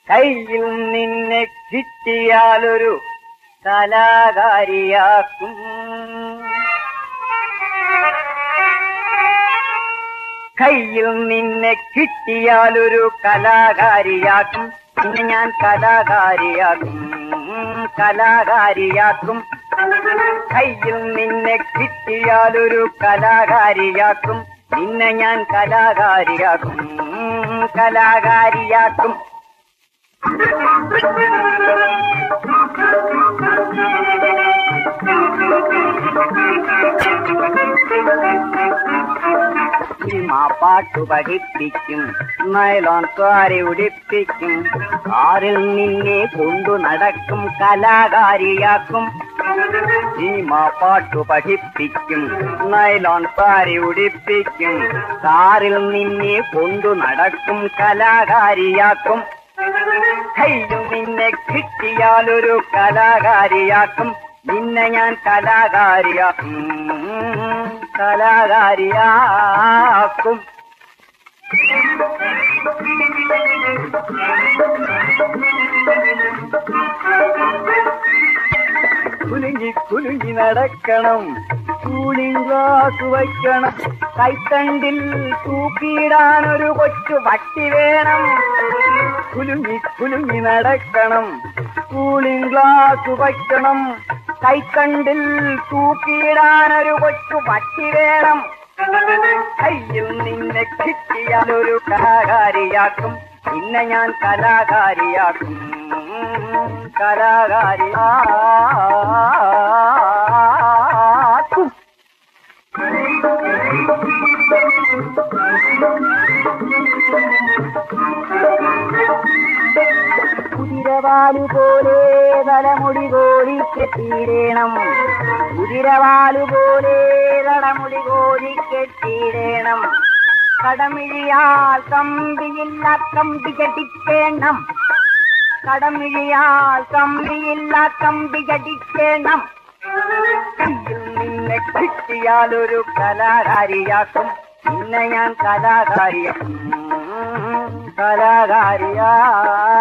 കയ്യിൽ നിന്നെ കിട്ടിയാലൊരു കലാകാരിയാക്കും കയ്യിൽ നിന്നെ കിട്ടിയാലൊരു കലാകാരിയാക്കും പിന്നെ ഞാൻ കലാകാരിയാക്കും കലാകാരിയാക്കും കയ്യിൽ നിന്നെ കിട്ടിയാലൊരു കലാകാരിയാക്കും നിന്നെ ഞാൻ കലാകാരിയാക്കും കലാകാരിയാക്കും സിനിമാ പാട്ടു പഠിപ്പിക്കും നൈലോൺ സാരി ഉടിപ്പിക്കും കാറിൽ നിന്നെ കൊണ്ടു നടക്കും കലാകാരിയാക്കും സിനിമാ പാട്ടു പഠിപ്പിക്കും നൈലോൺ സാരി ഉടിപ്പിക്കും കാറിൽ നിന്നെ കൊണ്ടു നടക്കും കലാകാരിയാക്കും കയ്യിൽ നിന്നെ കിട്ടിയാലൊരു കലാകാരിയാക്കും നിന്നെ ഞാൻ കലാകാരിയാക്കും കലാകാരിയാക്കും കുലുങ്ങി കുലുങ്ങി നടക്കണം കൂളിംഗ് ഗ്ലാസ് വയ്ക്കണം കൈത്തണ്ടിൽ തൂക്കിയിടാൻ ഒരു കൊച്ചു വട്ടി വേണം കുലുങ്ങി കുലുങ്ങി നടക്കണം കൂളിംഗ് ഗ്ലാസ് വയ്ക്കണം കൈക്കണ്ടിൽ തൂക്കിയിടാൻ ഒരു കൊച്ചു വട്ടി വേണം കയ്യിൽ നിന്നെ കിട്ടിയാലൊരു കലാകാരിയാക്കും പിന്നെ ഞാൻ കലാകാരിയാക്കും കലാകാരിയാക്കും കുതിരവാലു പോലെ തലമുടി കോരി കെട്ടിയിടണം കുതിരവാലു പോലെ തലമുടി കോരി കെട്ടിയിടണം കടമിഴിയാൽ കമ്പിയില്ല കമ്പി കെട്ടിക്കേണം കടമിഴിയാൽ കമ്പിയില്ല കമ്പി കെട്ടിക്കേണം കയ്യിൽ നിന്നെ കിട്ടിയാലൊരു കലാകാരിയാക്കും നിന്നെ ഞാൻ കലാകാരിയാക്കും കലാകാരിയാക്കും